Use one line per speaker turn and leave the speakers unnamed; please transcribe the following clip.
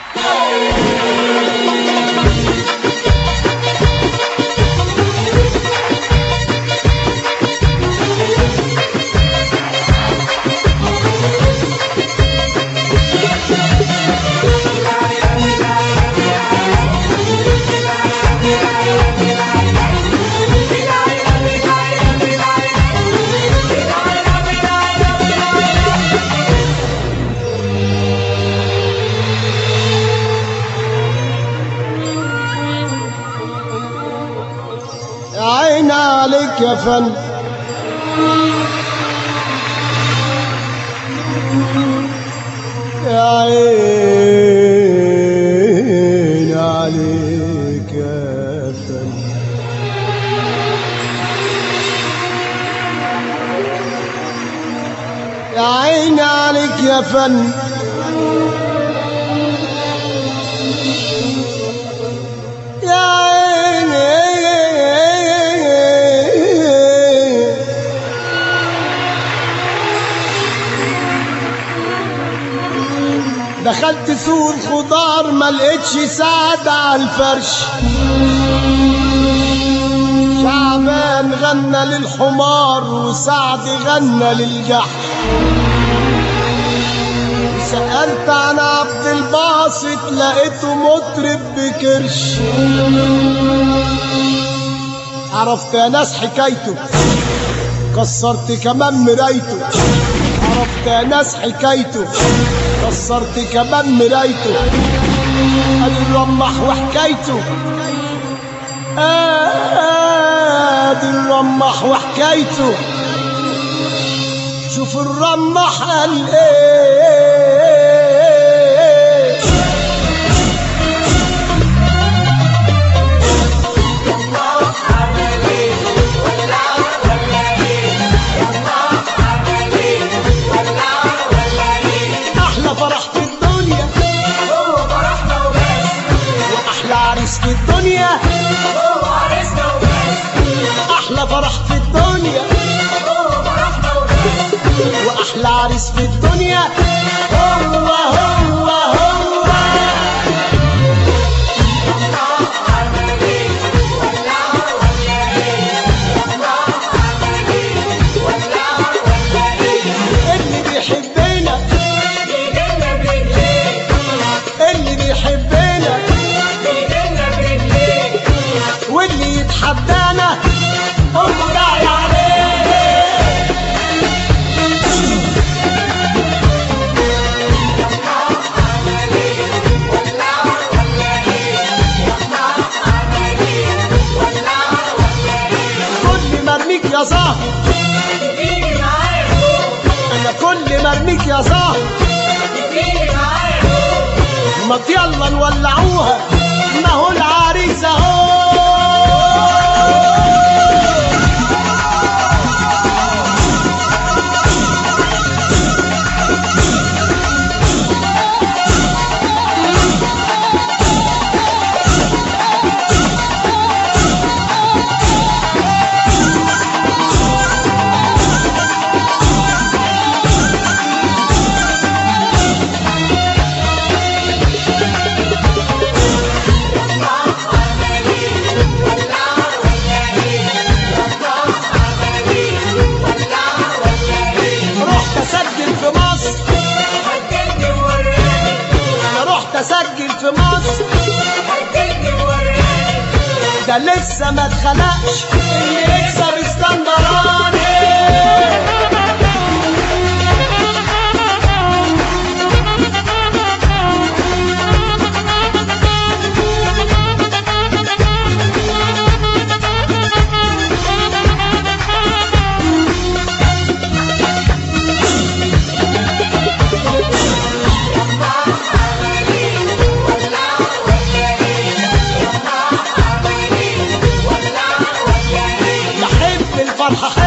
يا عين عليك يا فن يا عين عليك يا فن يا عين عليك يا فن يا عيني دخلت سوق الخضار ما لقيتش سعد على الفرش شعبان غنى للحمار وسعد غنى للجحش سألت عن عبد الباسط لقيته مطرب بكرش عرفت يا ناس حكايته كسرت كمان مرايته عرفت يا ناس حكايته كسرت كمان مرايته قال الرمح وحكايته ادي الرمح وحكايته شوف الرمح قال ايه احلى فرح في الدنيا
هو فرحنا وبس
واحلى عريس في الدنيا
هو عرسنا وبس
احلى فرح في الدنيا
هو فرحنا وبس
واحلى عريس في الدنيا هو هو هو اللي بيحبنا
بيجينا برجليه
اللي بيحبنا
بيجينا برجليه
واللي يتحدانا هو داعي عليه كل ما ارميك يا زهر
تيجي معايا فوق
انا كل ما ارميك يا زهر
تيجي معايا فوق
ما يلا نولعوها ما هو العريس اهو رحت اسجل في مصر
هتجني وراني
انا رحت اسجل في مصر
هتجني وراني
ده لسه ما اتخلقش اللي يكسب اسكندراني بحب الفرحة